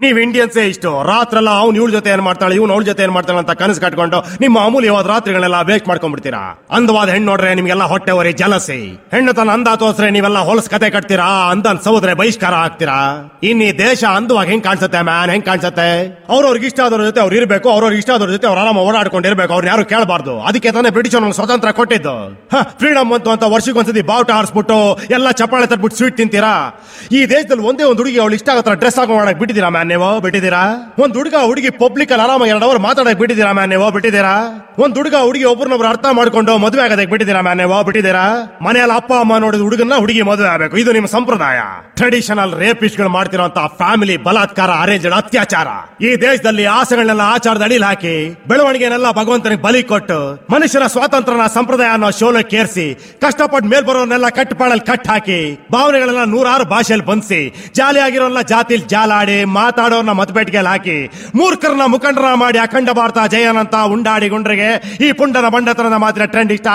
ನೀವ್ ಇಂಡಿಯನ್ಸೇ ಇಷ್ಟು ರಾತ್ರೆಲ್ಲ ಅವ್ನು ಇವಳ ಜೊತೆ ಏನ್ ಮಾಡ್ತಾಳೆ ಇವ್ನು ಅವಳ ಜೊತೆ ಏನ್ ಮಾಡ್ತಾಳೆ ಅಂತ ಕನಸು ಕಟ್ಕೊಂಡು ನಿಮ್ಮ ಅಮೂಲ್ಯವಾದ ರಾತ್ರಿಗಳನ್ನೆಲ್ಲ ವೇಸ್ಟ್ ಮಾಡ್ಕೊಂಡ್ಬಿಡ್ತೀರಾ ಅಂದವಾದ ಹೆಣ್ಣು ನೋಡ್ರೆ ನಿಮ್ಗೆಲ್ಲ ಹೊಟ್ಟೆ ಹೊರಿ ಜಲಸಿ ಹೆಣ್ಣು ತನ್ನ ಅಂದ ತೋರ್ಸ್ರೆ ನೀವೆಲ್ಲ ಹೊಲಸ್ ಕತೆ ಕಟ್ತೀರಾ ಅಂದನ್ ಸೌದ್ರೆ ಬಹಿಷ್ಕಾರ ಹಾಕ್ತೀರಾ ಇನ್ ಈ ದೇಶ ಅಂದವಾಗಿ ಹೆಂಗ್ ಕಾಣಿಸುತ್ತೆ ಮ್ಯಾನ್ ಹೆಂಗ್ ಕಾಣಿಸುತ್ತೆ ಅವ್ರವ್ರಿಗೆ ಇಷ್ಟ ಆದವ್ರ ಜೊತೆ ಅವ್ರು ಇರ್ಬೇಕು ಅವ್ರವ್ರಿಗೆ ಇಷ್ಟ ಆದವ್ರ ಜೊತೆ ಅವ್ರು ಆರಾಮ ಓಡಾಡ್ಕೊಂಡಿರ್ಬೇಕು ಅವ್ರು ಯಾರು ಕೇಳಬಾರ್ದು ಅದಕ್ಕೆ ತಾನೇ ಬ್ರಿಟಿಷ್ ನಮ್ಗೆ ಸ್ವತಂತ್ರ ಕೊಟ್ಟಿದ್ದು ಫ್ರೀಡಮ್ ಅಂತ ಅಂತ ವರ್ಷಕ್ಕೊಂದ್ಸತಿ ಬಾವುಟ ಹಾರಿಸ್ಬಿಟ್ಟು ಎಲ್ಲ ಚಪ್ಪಾಳೆ ತಟ್ಬಿಟ್ಟು ಸ್ವೀಟ್ ತಿಂತೀರಾ ಈ ದೇಶದಲ್ಲಿ ಒಂದೇ ಒಂದು ಹುಡುಗಿ ಅವಳು ಇಷ್ಟ ಆಗತ್ರ ಡ್ರೆಸ್ ಹಾಕೊಂಡು ಮಾಡಕ್ ಬಿಟ್ಟಿದ್ದೀರಾ ಮ್ಯಾನ್ ನೀವು ಬಿಟ್ಟಿದ್ದೀರಾ ಒಂದ್ ಹುಡುಗ ಹುಡುಗಿ ಪಬ್ಲಿಕ್ ಅಲ್ಲಿ ಆರಾಮ ಎರಡು ಅವರ್ ಮಾತಾಡಕ್ ಬಿಟ್ಟಿದ್ದೀರಾ ಮ್ಯಾನ್ ನೀವು ಬಿಟ್ಟಿದ್ದೀರಾ ಒಂದ್ ಹುಡುಗ ಹುಡುಗಿ ಒಬ್ಬರನ್ನೊಬ್ರು ಅರ್ಥ ಮಾಡ್ಕೊಂಡು ಮದುವೆ ಆಗೋದಕ್ಕೆ ಬಿಟ್ಟಿದ್ದೀರಾ ಮ್ಯಾನ್ ನೀವು ಬಿಟ್ಟಿದ್ದೀರಾ ಮನೆಯಲ್ಲಿ ಅಪ್ಪ ಅಮ್ಮ ನೋಡಿದ ಹುಡುಗನ ಹುಡುಗಿ ಮದುವೆ ಆಗಬೇಕು ಇದು ನಿಮ್ಮ ಸಂಪ್ರದಾಯ ಟ್ರೆಡಿಷನಲ್ ರೇಪಿಸ್ಟ್ ಗಳು ಮಾಡ್ತಿರೋಂತ ಫ್ಯಾಮಿಲಿ ಬಲಾತ್ಕಾರ ಅರೇಂಜ್ಡ್ ಅತ್ಯಾಚಾರ ಈ ದೇಶದಲ್ಲಿ ಆಸೆಗಳನ್ನೆಲ್ಲ ಆಚಾರದ ಅಡಿಲ್ ಹಾಕಿ ಬೆಳವಣಿಗೆನೆಲ್ಲ ಭಗವಂತನಿಗೆ ಬಲಿ ಕೊಟ್ಟು ಮನುಷ್ಯರ ಸ್ವಾತಂತ್ರ್ಯನ ಸಂಪ್ರದಾಯ ಅನ್ನೋ ಶೋಲಕ್ಕೆ ಏರಿಸಿ ಕಷ್ಟಪಟ್ಟು ಮೇಲ್ ಬರೋರ್ನೆಲ್ಲ ಕಟ್ಟಪಾಡಲ್ಲಿ ಕಟ್ ಹಾಕಿ ಭಾವನೆಗಳೆಲ್ಲ ನೂರಾರು ಭಾಷೆಯಲ್ಲಿ ಬಂದಿಸಿ ಜಾಲಿಯಾಗಿರೋಲ್ಲ ಜಾತಿಲ್ ಜಾಲಾಡಿ ಮಾತಾಡೋರ್ನ ಮತಪೇಟಿಗೆಯಲ್ಲಿ ಹಾಕಿ ಮೂರ್ಖರನ್ನ ಮುಖಂಡರ ಮಾಡಿ ಅಖಂಡ ಭಾರತ ಜಯನಂತ ಉಂಡಾಡಿ ಗುಂಡ್ರಿಗೆ ಈ ಪುಂಡನ ಬಂಡತನದ ಮಾತಿನ ಟ್ರೆಂಡ್ ಇಷ್ಟ